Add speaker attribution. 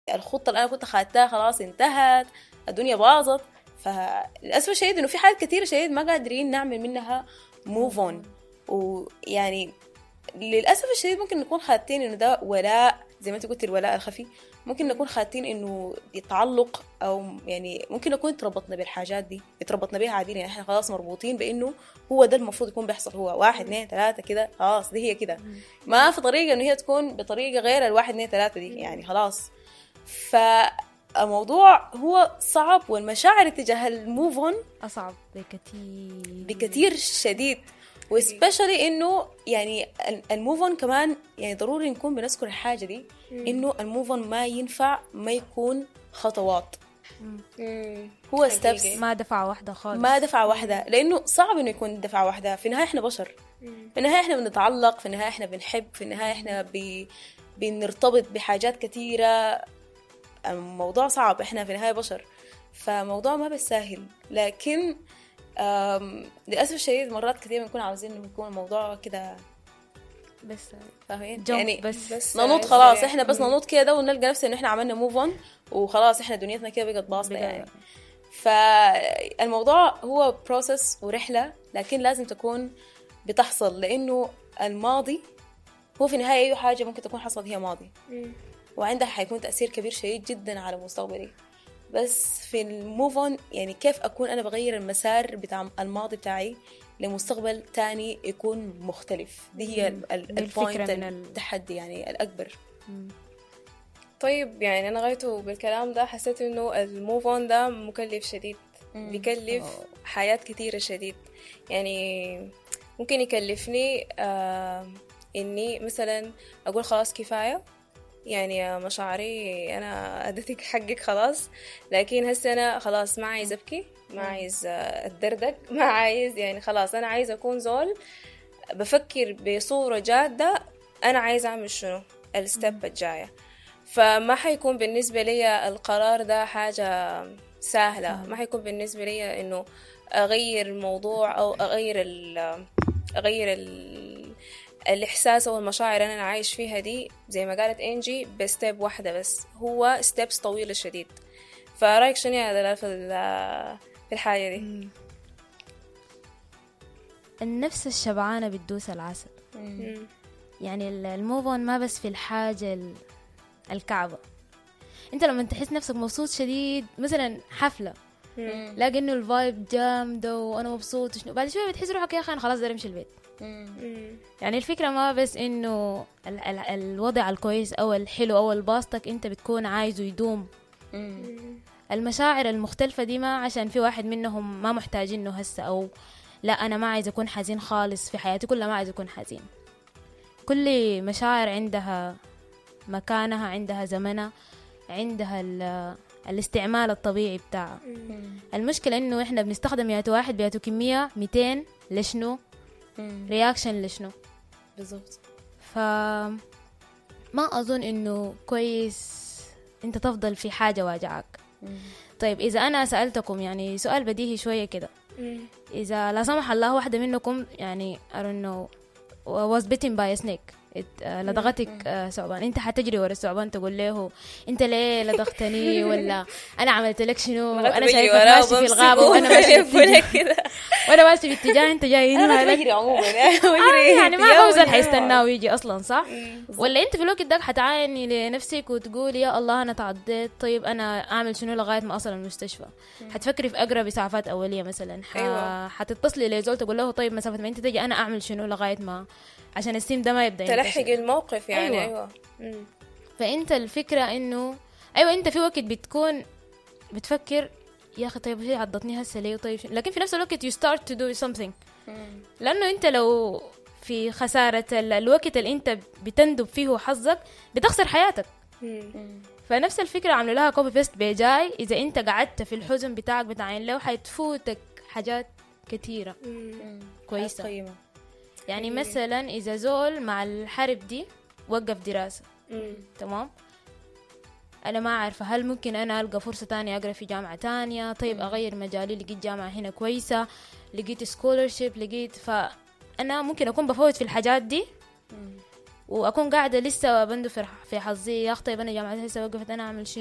Speaker 1: الخطه اللي انا كنت خدتها خلاص انتهت الدنيا باظت فللاسف الشديد انه في حاجات كثيره شديد ما قادرين نعمل منها موف اون ويعني للاسف الشديد ممكن نكون خاتين انه ده ولاء زي ما انت قلت الولاء الخفي ممكن نكون خاتين انه تعلق او يعني ممكن نكون تربطنا بالحاجات دي اتربطنا بيها عادي يعني احنا خلاص مربوطين بانه هو ده المفروض يكون بيحصل هو واحد اثنين ثلاثة كده خلاص دي هي كده ما في طريقة انه هي تكون بطريقة غير الواحد اثنين ثلاثة دي يعني خلاص فالموضوع هو صعب والمشاعر تجاه الموف اون
Speaker 2: اصعب بكثير
Speaker 1: بكثير شديد وسبيشالي انه يعني الموف اون كمان يعني ضروري نكون بنذكر الحاجه دي انه الموف اون ما ينفع ما يكون خطوات هو ستبس
Speaker 2: ما دفعة واحدة خالص
Speaker 1: ما دفعة واحدة لأنه صعب إنه يكون دفعة واحدة في النهاية إحنا بشر في النهاية إحنا بنتعلق في النهاية إحنا بنحب في النهاية إحنا بي بنرتبط بحاجات كثيرة الموضوع صعب إحنا في النهاية بشر فموضوع ما بالساهل لكن للأسف الشديد مرات كثير بنكون عاوزين إنه يكون الموضوع كده
Speaker 2: بس
Speaker 1: فاهمين
Speaker 2: جمب
Speaker 1: يعني
Speaker 2: بس.
Speaker 1: بس ننوض خلاص احنا بس ننوض كده ونلقى نفسنا ان احنا عملنا موف اون وخلاص احنا دنيتنا كده بقت باصه
Speaker 2: بقى-
Speaker 1: يعني فالموضوع هو بروسس ورحله لكن لازم تكون بتحصل لانه الماضي هو في النهايه اي حاجه ممكن تكون حصلت هي ماضي وعندها حيكون تاثير كبير شديد جدا على مستقبلي بس في الموف اون يعني كيف اكون انا بغير المسار بتاع الماضي بتاعي لمستقبل تاني يكون مختلف دي هي ال- ال-
Speaker 2: دي الفكرة
Speaker 1: البوينت
Speaker 2: من ال-
Speaker 1: التحدي يعني الاكبر
Speaker 3: طيب يعني انا غايته بالكلام ده حسيت انه الموف اون ده مكلف شديد بيكلف حياة كثيرة شديد يعني ممكن يكلفني آه اني مثلا اقول خلاص كفاية يعني يا مشاعري انا اديتك حقك خلاص لكن هسه انا خلاص ما عايز ابكي ما عايز آه، اتدردق ما عايز يعني خلاص انا عايز اكون زول بفكر بصورة جادة انا عايز اعمل شنو الستيب الجاية فما حيكون بالنسبة لي القرار ده حاجة سهلة ما حيكون بالنسبة لي إنه أغير الموضوع أو أغير ال أغير ال الإحساس أو المشاعر اللي أنا عايش فيها دي زي ما قالت إنجي بستيب واحدة بس هو ستيبس طويلة شديد فرأيك شنو يا دلال في ال- في الحاجة دي؟
Speaker 2: النفس الشبعانة بتدوس العسل
Speaker 3: مم.
Speaker 2: يعني ال- الموف اون ما بس في الحاجة ال- الكعبة انت لما تحس نفسك مبسوط شديد مثلا حفلة لاقي انه الفايب جامدة وانا مبسوط وشنو بعد شوية بتحس روحك يا اخي انا خلاص داير امشي البيت
Speaker 3: مم.
Speaker 2: يعني الفكرة ما بس انه ال- ال- الوضع الكويس او الحلو او الباسطك انت بتكون عايزه يدوم المشاعر المختلفة دي ما عشان في واحد منهم ما محتاجينه هسه أو لا أنا ما عايز أكون حزين خالص في حياتي كلها ما عايز أكون حزين كل مشاعر عندها مكانها عندها زمنها عندها ال- الاستعمال الطبيعي بتاعها المشكلة إنه إحنا بنستخدم ياتو واحد بياتو كمية 200 لشنو رياكشن لشنو
Speaker 1: بالضبط
Speaker 2: ف ما أظن إنه كويس أنت تفضل في حاجة واجعك طيب إذا أنا سألتكم يعني سؤال بديهي شوية كده
Speaker 3: مم.
Speaker 2: إذا لا سمح الله واحدة منكم يعني I don't know was bitten by a snake it- آه، لدغتك آه، ثعبان انت حتجري ورا الثعبان تقول له انت ليه لدغتني ولا انا عملت لك شنو
Speaker 3: مرات
Speaker 2: انا
Speaker 3: بجري
Speaker 2: شايفك
Speaker 3: وراه
Speaker 2: ماشي في
Speaker 3: وبمسكه
Speaker 2: الغابه وانا ماشي في
Speaker 3: وبلف
Speaker 2: اتجاه
Speaker 3: كده
Speaker 2: وانا ماشي في اتجاه انت جاي
Speaker 1: انا
Speaker 2: هنا
Speaker 1: ما بجري عموما
Speaker 2: آه
Speaker 1: بجري
Speaker 2: يعني ما
Speaker 1: اتجاه
Speaker 2: بوزن
Speaker 1: واتجاه.
Speaker 2: حيستناه ويجي اصلا صح ولا انت في الوقت ده حتعايني لنفسك وتقولي يا الله انا تعديت طيب انا اعمل شنو لغايه ما اصل المستشفى حتفكري في اقرب اسعافات اوليه مثلا ح...
Speaker 3: أيوة.
Speaker 2: حتتصلي لزول تقول له طيب مسافه ما انت تجي انا اعمل شنو لغايه ما عشان السيم ده ما يبدا
Speaker 3: تلحق
Speaker 2: ينتشر.
Speaker 3: الموقف يعني
Speaker 2: أيوة.
Speaker 3: أيوة مم.
Speaker 2: فانت الفكره انه ايوه انت في وقت بتكون بتفكر يا اخي طيب هي عضتني هسه ليه طيب شنو؟ لكن في نفس الوقت you start to do something لانه انت لو في خساره ال- الوقت اللي انت بتندب فيه حظك بتخسر حياتك
Speaker 3: مم.
Speaker 2: فنفس الفكره عملوا لها كوبي بيست بجاي اذا انت قعدت في الحزن بتاعك بتاعين له حتفوتك حاجات كثيره
Speaker 3: مم.
Speaker 2: كويسه
Speaker 1: قيمة
Speaker 2: يعني مثلا اذا زول مع الحرب دي وقف دراسه
Speaker 3: مم.
Speaker 2: تمام انا ما عارفه هل ممكن انا القى فرصه تانية اقرا في جامعه تانية طيب اغير مجالي لقيت جامعه هنا كويسه لقيت سكولرشيب لقيت فانا ممكن اكون بفوت في الحاجات دي واكون قاعده لسه بندو في في حظي يا اخ طيب انا جامعتي هسه وقفت انا اعمل شنو